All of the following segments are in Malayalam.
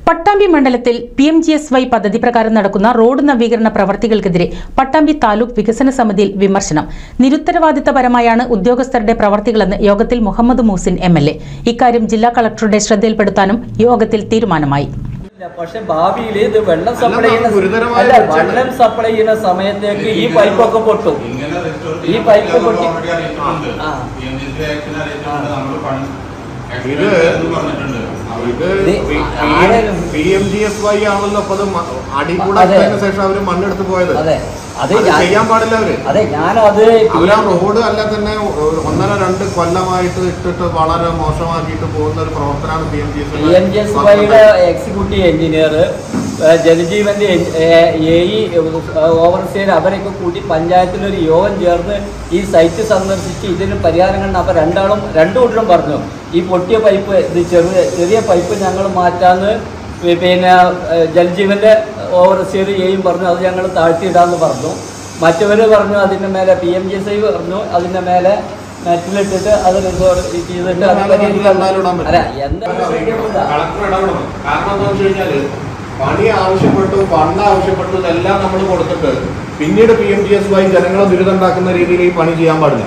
പട്ടാമ്പി മണ്ഡലത്തിൽ P M G S Y പദ്ധതി പ്രകാരം നടക്കുന്ന റോഡ് നവീകരണ പ്രവർത്തികൾക്കെതിരെ പട്ടാമ്പി താലൂക്ക് വികസന സമിതിയിൽ വിമർശനം നിരുത്തരവാദിത്തപരമായാണ് ഉദ്യോഗസ്ഥരുടെ പ്രവർത്തികളെന്ന് യോഗത്തിൽ Muhammad Muhsin M L A ഇക്കാര്യം ജില്ലാ കളക്ടറുടെ ശ്രദ്ധയിൽപ്പെടുത്താനും യോഗത്തിൽ തീരുമാനമായി ഇല്ല, പക്ഷെ ഭാവിയിൽ ഇത് വെള്ളം സപ്ലൈ ചെയ്യുന്ന ഗുരുതരമായ അല്ല പ്രശ്നം. വെള്ളം സപ്ലൈ ചെയ്യുന്ന സമയത്തേക്ക് ഈ പൈപ്പൊക്കെ പൊട്ടും ഈ പൈപ്പ് പൊട്ടി ആ. ഇത് ഇത് ഇത് ആരെങ്കിലും- P M G S Y ആണല്ലോ അപ്പൊ അത് മ- അടി കൂടെ അതെ. ഇട്ടതിന് ശേഷം അവര് മണ്ണെടുത്ത് പോയത് അതെ അത് അത് ഞാൻ- ചെയ്യാൻ പാടില്ല അവര് അതെ ഞാനത് അവരാ റോഡ് അല്ല തന്നെ ഒ- ഒന്നര രണ്ട് കൊല്ലമായിട്ട് ഇട്ടിട്ട് വളരെ മോശമാക്കിയിട്ട് പോകുന്ന ഒരു പ്രവർത്തനമാണ് P M G S P M G S വൈയുടെ എക്സിക്യൂട്ടീവ് എഞ്ചിനീയർ ജലജീവന്റെ എ ഇ ഓവർസിയർ അവരൊക്കെ കൂട്ടി പഞ്ചായത്തിലൊരു യോഗം ചേർന്ന് ഈ സൈറ്റ് സന്ദർശിച്ച് ഇതിന് പരിഹാരം കണ്ട അപ്പോൾ രണ്ടാളും രണ്ടു കൂട്ടരും പറഞ്ഞു ഈ പൊട്ടിയ പൈപ്പ് ഇത് ചെറിയ ചെറിയ പൈപ്പ് ഞങ്ങൾ മാറ്റാന്ന് പി- പിന്നെ ഏഹ്, ജലജീവന്റെ ഓവർസിയർ എയും പറഞ്ഞു അത് ഞങ്ങൾ താഴ്ത്തിയിടാന്ന് പറഞ്ഞു മറ്റവർ പറഞ്ഞു അതിൻ്റെ മേലെ P M G S I പറഞ്ഞു അതിൻ്റെ മേലെ നെറ്റിലിട്ടിട്ട് അത് റിസോർട്ട് ചെയ്തിട്ട് അത് പരിഹരിക്കാൻ അല്ല എന്താ കളക്ടർ ഇടപെടണം കാരണം എന്താ വെച്ച് കഴിഞ്ഞാല് പണി ആവശ്യപ്പെട്ടു ഫണ്ട് ആവശ്യപ്പെട്ടു ഇതെല്ലാം നമ്മൾ കൊടുത്തിട്ട് പിന്നീട് P M G S Y ജനങ്ങളെ ദുരിതമുണ്ടാക്കുന്ന രീതിയിൽ ഈ പണി ചെയ്യാൻ പാടില്ല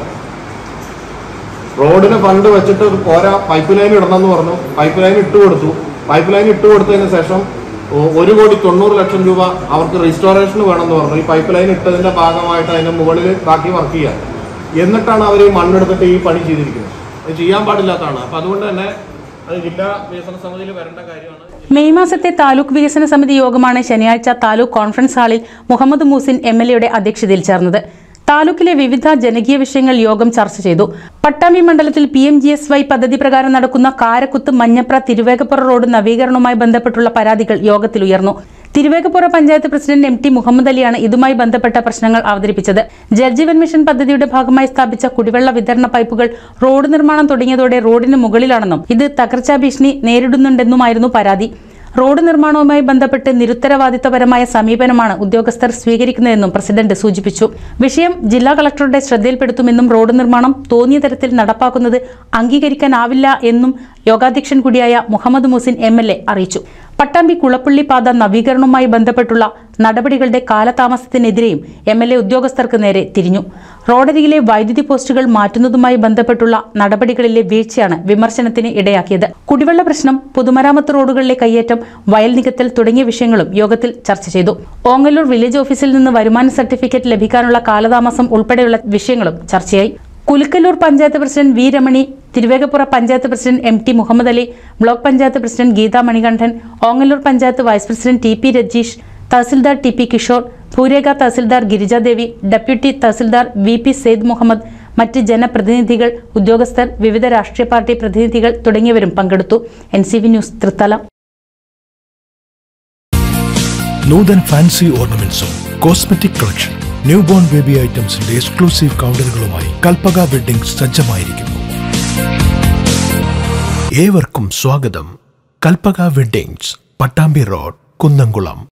റോഡിന് ഫണ്ട് വെച്ചിട്ട് ഇത് പോരാ പൈപ്പ് ലൈൻ ഇടണം എന്ന് പറഞ്ഞു പൈപ്പ് ലൈൻ ഇട്ട് കൊടുത്തു പൈപ്പ് ലൈൻ ഇട്ട് കൊടുത്തതിന് ശേഷം ഒ- ഒരു കോടി തൊണ്ണൂറ് ലക്ഷം രൂപ അവർക്ക് റീസ്റ്റോറേഷന് വേണമെന്ന് പറഞ്ഞു ഈ പൈപ്പ് ലൈൻ ഇട്ടതിന്റെ ഭാഗമായിട്ട് അതിന്റെ മുകളിൽ ബാക്കി വർക്ക് ചെയ്യാൻ എന്നിട്ടാണ് അവർ ഈ മണ്ണെടുത്തിട്ട് ഈ പണി ചെയ്തിരിക്കുന്നത് അത് ചെയ്യാൻ പാടില്ലാത്തതാണ് അപ്പൊ അതുകൊണ്ട് തന്നെ അത് ജില്ലാ വികസന സമിതിയിൽ വരേണ്ട കാര്യമാണ് മെയ് മാസത്തെ താലൂക്ക് വികസന സമിതി യോഗമാണ് ശനിയാഴ്ച താലൂക്ക് കോൺഫറൻസ് ഹാളിൽ മുഹമ്മദ് മൂസിൻ എം എൽ എയുടെ അധ്യക്ഷതയിൽ ചേർന്നത് താലൂക്കിലെ വിവിധ ജനകീയ വിഷയങ്ങൾ യോഗം ചർച്ച ചെയ്തു പട്ടാമ്പി മണ്ഡലത്തിൽ P M G S Y പദ്ധതി പ്രകാരം നടക്കുന്ന കാരക്കുത്ത് മഞ്ഞപ്ര തിരുവേഗപ്പുറ റോഡ് നവീകരണവുമായി ബന്ധപ്പെട്ടുള്ള പരാതികൾ യോഗത്തിൽ ഉയർന്നു Thiruvegappura panchayat president M T Muhammad അലിയാണ് ഇതുമായി ബന്ധപ്പെട്ട പ്രശ്നങ്ങൾ അവതരിപ്പിച്ചത് ജൽജീവൻ മിഷൻ പദ്ധതിയുടെ ഭാഗമായി സ്ഥാപിച്ച കുടിവെള്ള വിതരണ പൈപ്പുകൾ റോഡ് നിർമ്മാണം തുടങ്ങിയതോടെ റോഡിന് മുകളിലാണെന്നും ഇത് തകർച്ചാ ഭീഷണി നേരിടുന്നുണ്ടെന്നുമായിരുന്നു പരാതി റോഡ് നിർമ്മാണവുമായി ബന്ധപ്പെട്ട് നിരുത്തരവാദിത്തപരമായ സമീപനമാണ് ഉദ്യോഗസ്ഥർ സ്വീകരിക്കുന്നതെന്നും പ്രസിഡന്റ് സൂചിപ്പിച്ചു വിഷയം ജില്ലാ കളക്ടറുടെ ശ്രദ്ധയിൽപ്പെടുത്തുമെന്നും റോഡ് നിർമ്മാണം തോന്നിയ തരത്തിൽ നടപ്പാക്കുന്നത് അംഗീകരിക്കാനാവില്ല എന്നും യോഗാധ്യക്ഷൻ കൂടിയായ Muhammad Muhsin M L A അറിയിച്ചു പട്ടാമ്പി കുളപ്പള്ളി പാത നവീകരണവുമായി ബന്ധപ്പെട്ടുള്ള നടപടികളുടെ കാലതാമസത്തിനെതിരെയും എം എൽ എ ഉദ്യോഗസ്ഥർക്ക് നേരെ തിരിഞ്ഞു റോഡരികിലെ വൈദ്യുതി പോസ്റ്റുകൾ മാറ്റുന്നതുമായി ബന്ധപ്പെട്ടുള്ള നടപടികളിലെ വീഴ്ചയാണ് വിമർശനത്തിന് ഇടയാക്കിയത് കുടിവെള്ള പ്രശ്നം പൊതുമരാമത്ത് റോഡുകളിലെ കയ്യേറ്റം വയൽ നികത്തൽ തുടങ്ങിയ വിഷയങ്ങളും യോഗത്തിൽ ചർച്ച ചെയ്തു ഓങ്ങല്ലൂർ വില്ലേജ് ഓഫീസിൽ നിന്ന് വരുമാന സർട്ടിഫിക്കറ്റ് ലഭിക്കാനുള്ള കാലതാമസം ഉൾപ്പെടെയുള്ള വിഷയങ്ങളും ചർച്ചയായി Kulukkallur panchayat president V Ramani Thiruvegappura panchayat president M T Muhammad Ali block panchayat president Geetha Manikandan Ongallur panchayat vice president T P Rajeesh tahsildar T P Kishore ഭൂരേഖ tahsildar Girijadevi deputy tahsildar V P Saeed Muhammad മറ്റ് ജനപ്രതിനിധികൾ ഉദ്യോഗസ്ഥർ വിവിധ രാഷ്ട്രീയ പാർട്ടി പ്രതിനിധികൾ തുടങ്ങിയവരും പങ്കെടുത്തു N C V news Thrithala Nuthan fancy ഓർണമെന്റ്സും cosmetic collection new born baby ഐറ്റംസിന്റെ എക്സ്ക്ലൂസീവ് കൗണ്ടറുകളുമായി കൽപ്പക വെഡിംഗ് സജ്ജമായിരിക്കുന്നു ഏവർക്കും സ്വാഗതം കൽപ്പക വെഡിങ്സ് പട്ടാമ്പി റോഡ് കുന്നംകുളം